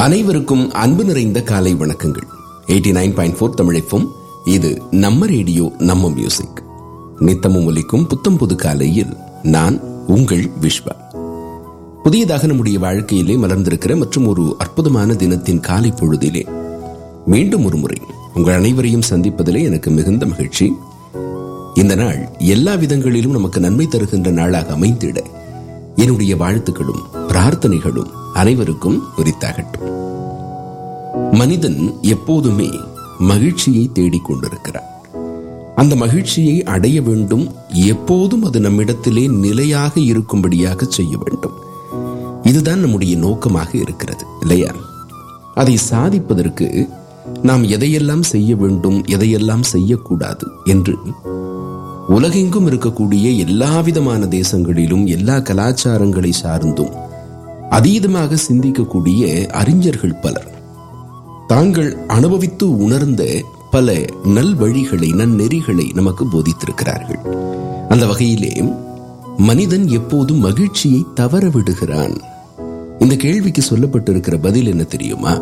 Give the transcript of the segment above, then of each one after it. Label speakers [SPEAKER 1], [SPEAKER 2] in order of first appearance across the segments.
[SPEAKER 1] அனைவருக்கும் அன்பு நிறைந்த காலை வணக்கங்கள் எயிட்டி நைன் பாயிண்ட் ஃபோர் தமிழைப்பும் இது நம்ம ரேடியோ நம்ம மியூசிக் நித்தமும் ஒலிக்கும் புத்தம் புது காலையில் நான் உங்கள் விஸ்வா புதியதாக நம்முடைய வாழ்க்கையிலே மலர்ந்திருக்கிற மற்றும் ஒரு அற்புதமான தினத்தின் காலை பொழுதிலே மீண்டும் ஒரு முறை உங்கள் அனைவரையும் சந்திப்பதிலே எனக்கு மிகுந்த மகிழ்ச்சி இந்த நாள் எல்லா விதங்களிலும் நமக்கு நன்மை தருகின்ற நாளாக அமைந்திட என்னுடைய வாழ்த்துக்களும் பிரார்த்தனைகளும் அனைவருக்கும் உரித்தாகட்டும் மனிதன் எப்போதுமே மகிழ்ச்சியை தேடிக் கொண்டிருக்கிறான் அந்த மகிழ்ச்சியை அடைய வேண்டும் எப்போதும் அது நம்மிடத்திலே நிலையாக இருக்கும்படியாக செய்ய வேண்டும் இதுதான் நம்முடைய நோக்கமாக இருக்கிறது இல்லையா அதை சாதிப்பதற்கு நாம் எதையெல்லாம் செய்ய வேண்டும் எதையெல்லாம் செய்யக்கூடாது என்று உலகெங்கும் இருக்கக்கூடிய எல்லா விதமான தேசங்களிலும் எல்லா கலாச்சாரங்களை சார்ந்தும் அதீதமாக சிந்திக்கக்கூடிய அறிஞர்கள் பலர் தாங்கள் அனுபவித்து உணர்ந்த பல நல் வழிகளை நன்னெறிகளை நமக்கு போதித்திருக்கிறார்கள் அந்த வகையிலே மனிதன் எப்போதும் மகிழ்ச்சியை தவற விடுகிறான் இந்த கேள்விக்கு சொல்லப்பட்டிருக்கிற பதில் என்ன தெரியுமா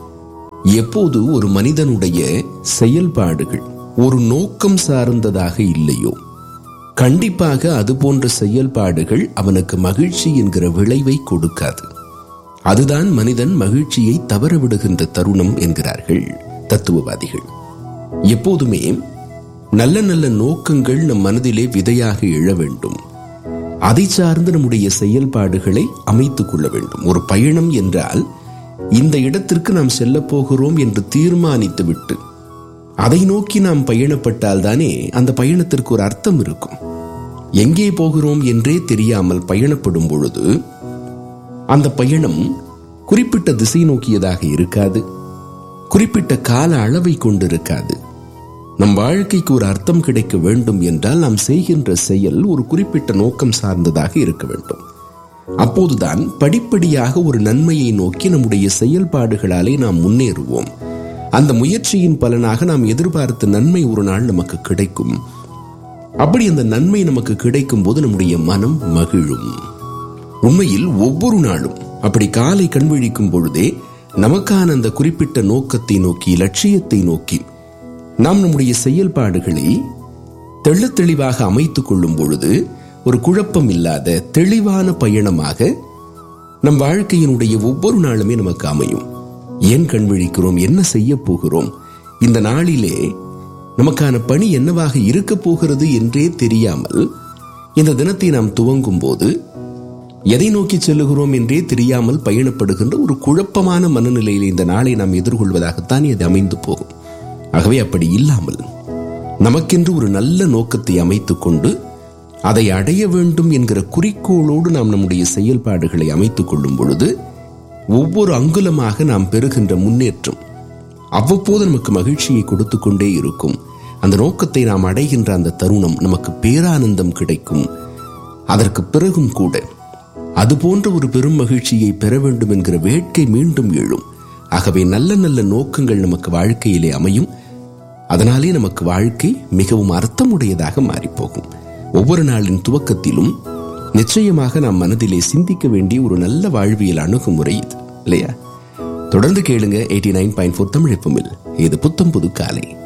[SPEAKER 1] எப்போது ஒரு மனிதனுடைய செயல்பாடுகள் ஒரு நோக்கம் சார்ந்ததாக இல்லையோ கண்டிப்பாக அது போன்ற செயல்பாடுகள் அவனுக்கு மகிழ்ச்சி என்கிற விளைவை கொடுக்காது அதுதான் மனிதன் மகிழ்ச்சியை தவற விடுகின்ற தருணம் என்கிறார்கள் தத்துவவாதிகள் எப்போதுமே நல்ல நல்ல நோக்கங்கள் நம் மனதிலே விதையாக எழ வேண்டும் அதை சார்ந்து நம்முடைய செயல்பாடுகளை அமைத்துக் கொள்ள வேண்டும் ஒரு பயணம் என்றால் இந்த இடத்திற்கு நாம் செல்ல போகிறோம் என்று தீர்மானித்து விட்டு அதை நோக்கி நாம் பயணப்பட்டால் தானே அந்த பயணத்திற்கு ஒரு அர்த்தம் இருக்கும் எங்கே போகிறோம் என்றே தெரியாமல் பயணப்படும் பொழுது அந்த பயணம் குறிப்பிட்ட திசை நோக்கியதாக இருக்காது குறிப்பிட்ட கால அளவை கொண்டிருக்காது நம் வாழ்க்கைக்கு ஒரு அர்த்தம் கிடைக்க வேண்டும் என்றால் நாம் செய்கின்ற செயல் ஒரு குறிப்பிட்ட நோக்கம் சார்ந்ததாக இருக்க வேண்டும் அப்போதுதான் படிப்படியாக ஒரு நன்மையை நோக்கி நம்முடைய செயல்பாடுகளாலே நாம் முன்னேறுவோம் அந்த முயற்சியின் பலனாக நாம் எதிர்பார்த்த நன்மை ஒரு நாள் நமக்கு கிடைக்கும் அப்படி அந்த நன்மை நமக்கு கிடைக்கும் போது நம்முடைய மனம் மகிழும் உண்மையில் ஒவ்வொரு நாளும் அப்படி காலை கண்விழிக்கும் பொழுதே நமக்கான அந்த குறிப்பிட்ட நோக்கத்தை நோக்கி லட்சியத்தை நோக்கி நாம் நம்முடைய செயல்பாடுகளை தெள்ள தெளிவாக அமைத்துக் கொள்ளும் பொழுது ஒரு குழப்பம் இல்லாத தெளிவான பயணமாக நம் வாழ்க்கையினுடைய ஒவ்வொரு நாளுமே நமக்கு அமையும் ஏன் கண் விழிக்கிறோம் என்ன செய்ய போகிறோம் இந்த நாளிலே நமக்கான பணி என்னவாக இருக்க போகிறது என்றே தெரியாமல் இந்த தினத்தை நாம் துவங்கும் போது எதை நோக்கி செல்லுகிறோம் என்றே தெரியாமல் பயணப்படுகின்ற ஒரு குழப்பமான மனநிலையில் இந்த நாளை நாம் எதிர்கொள்வதாகத்தான் இது அமைந்து போகும் ஆகவே அப்படி இல்லாமல் நமக்கென்று ஒரு நல்ல நோக்கத்தை அமைத்துக் கொண்டு அதை அடைய வேண்டும் என்கிற குறிக்கோளோடு நாம் நம்முடைய செயல்பாடுகளை அமைத்துக் கொள்ளும் பொழுது ஒவ்வொரு அங்குலமாக நாம் பெறுகின்ற முன்னேற்றம் அவ்வப்போது நமக்கு மகிழ்ச்சியை கொடுத்து கொண்டே இருக்கும் அந்த நோக்கத்தை நாம் அடைகின்ற அந்த தருணம் நமக்கு பேரானந்தம் கிடைக்கும் அதற்கு பிறகும் கூட அது போன்ற ஒரு பெரும் மகிழ்ச்சியை பெற வேண்டும் என்கிற வேட்கை மீண்டும் எழும் ஆகவே நல்ல நல்ல நோக்கங்கள் நமக்கு வாழ்க்கையிலே அமையும் அதனாலே நமக்கு வாழ்க்கை மிகவும் அர்த்தமுடையதாக மாறிப்போகும் ஒவ்வொரு நாளின் துவக்கத்திலும் நிச்சயமாக நாம் மனதிலே சிந்திக்க வேண்டிய ஒரு நல்ல வாழ்வியல் அணுகுமுறை இது இல்லையா தொடர்ந்து கேளுங்க eighty nine point four Tamil இது புத்தம் புது காலை